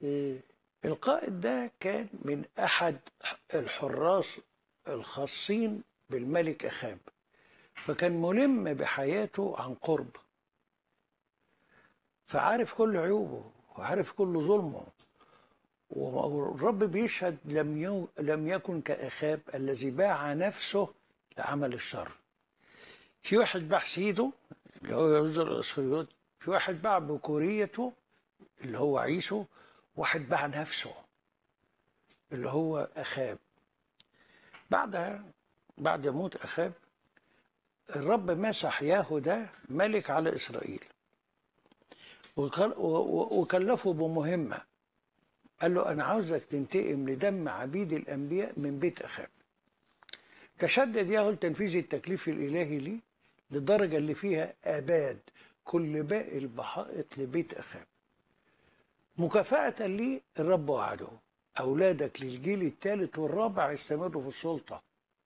مم. القائد ده كان من أحد الحراس الخاصين بالملك أخاب فكان ملم بحياته عن قرب فعارف كل عيوبه وعارف كل ظلمه والرب بيشهد لم يو لم يكن كأخاب الذي باع نفسه لعمل الشر في واحد باع سيده اللي هو يهوذا الاسخريوط في واحد باع بكوريته اللي هو عيسو واحد باع نفسه اللي هو أخاب بعدها بعد موت أخاب الرب مسح ياهو ده ملك على إسرائيل وكل- و- و- وكلفه بمهمة قال له أنا عاوزك تنتقم لدم عبيد الأنبياء من بيت أخاب تشدد ياهو لتنفيذ التكليف الإلهي ليه للدرجة اللي فيها أباد كل باقي البحائط لبيت أخاب مكافأة ليه الرب وعده أولادك للجيل الثالث والرابع يستمروا في السلطة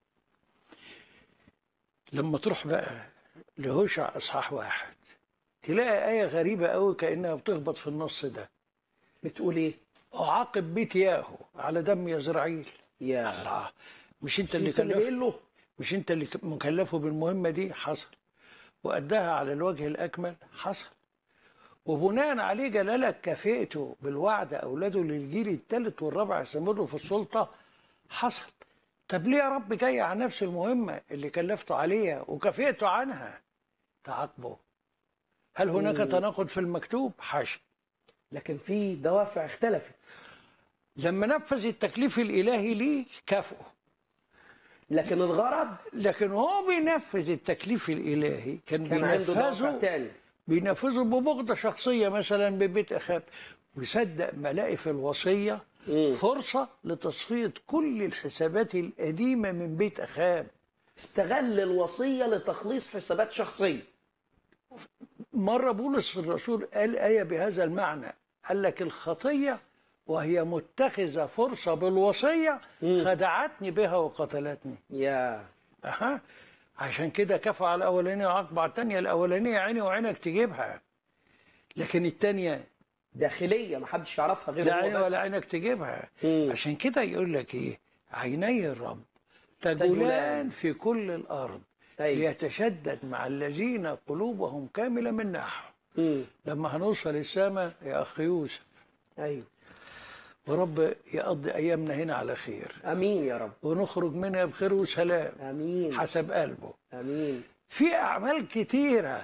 لما تروح بقى لهوشع إصحاح واحد تلاقي آية غريبة أوي كأنها بتخبط في النص ده بتقول ايه أعاقب بيت ياهو على دم يزرعيل يا الله مش أنت مش اللي انت اللي كلف قايل له مش أنت اللي مكلفه بالمهمة دي حصل وأداها على الوجه الأكمل حصل وبناء عليه جلالك كافئته بالوعد أولاده للجيل الثالث والرابع يستمروا في السلطة حصل طب ليه يا رب جاي على نفس المهمة اللي كلفته عليها وكافئته عنها تعاقبه هل هناك مم. تناقض في المكتوب حاشا لكن في دوافع اختلفت لما نفذ التكليف الإلهي ليه كافئه لكن الغرض لكن هو بينفذ التكليف الإلهي كان, كان عنده دوافع بينفذه تاني بينفذه ببغضة شخصية مثلا ببيت أخاب ويصدق ملاقي في الوصية مم. فرصة لتصفية كل الحسابات القديمة من بيت أخاب استغل الوصيه لتخليص حسابات شخصيه مرة بولس الرسول قال آية بهذا المعنى قال لك الخطية وهي متخذة فرصة بالوصية مم. خدعتني بها وقتلتني يا أها عشان كده كفى على الأولانية وعاقب على التانية الأولانية عيني وعينك تجيبها لكن التانية داخليه ما حدش يعرفها غير لا هو عيني بس ولا عينك تجيبها مم. عشان كده يقول لك ايه عيني الرب تجولان. تجولان في كل الارض أيوة. ليتشدد مع الذين قلوبهم كامله من نحو مم. لما هنوصل السماء يا اخ يوسف ايوه ورب يقضي ايامنا هنا على خير امين يا رب ونخرج منها بخير وسلام امين حسب قلبه امين في اعمال كتيره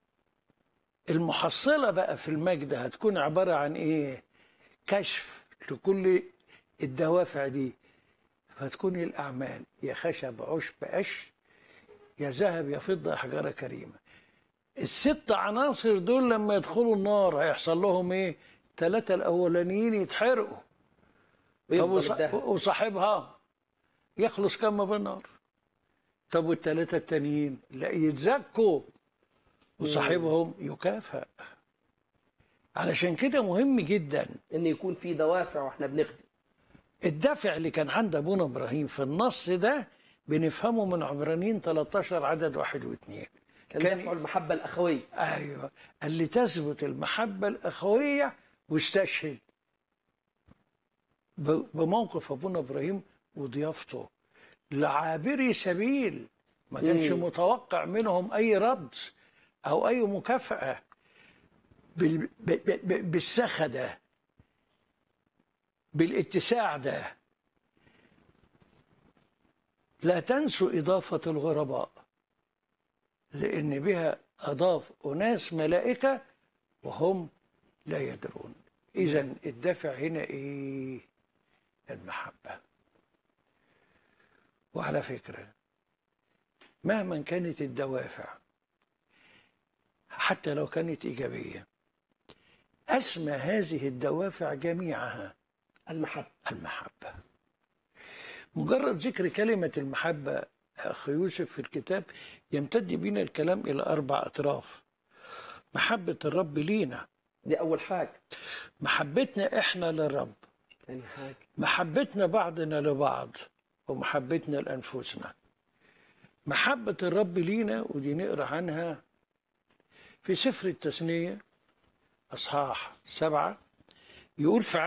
المحصله بقى في المجد هتكون عباره عن ايه كشف لكل الدوافع دي فتكون الاعمال يا خشب عشب قش يا ذهب يا فضه يا حجاره كريمه الست عناصر دول لما يدخلوا النار هيحصل لهم ايه ثلاثه الاولانيين يتحرقوا طب ويفضل وص- الذهب وصاحبها يخلص كما بالنار طب والثلاثة التانيين لا يتزكوا وصاحبهم يكافئ علشان كده مهم جدا ان يكون في دوافع واحنا بنخدم الدافع اللي كان عند ابونا ابراهيم في النص ده بنفهمه من عبرانيين 13 عدد واحد واثنين كان كان- دافع المحبه الاخويه ايوه اللي تثبت المحبه الاخويه واستشهد ب- بموقف ابونا ابراهيم وضيافته لعابري سبيل ما كانش مم. متوقع منهم اي رد او اي مكافاه بال- ب- ب- ب- بالسخا ده بالاتساع ده لا تنسوا اضافه الغرباء لأن بها أضاف أناس ملائكة وهم لا يدرون إذا الدافع هنا إيه؟ المحبة وعلى فكرة مهما كانت الدوافع حتى لو كانت إيجابية أسمى هذه الدوافع جميعها المحبه المحبة مجرد ذكر كلمة المحبة أخ يوسف في الكتاب يمتد بنا الكلام إلى أربع أطراف محبة الرب لينا دي اول حاجه محبتنا إحنا للرب ثاني حاجه محبتنا بعضنا لبعض ومحبتنا لأنفسنا محبة الرب لينا ودي نقرأ عنها في سفر التثنية أصحاح سبعة يقول في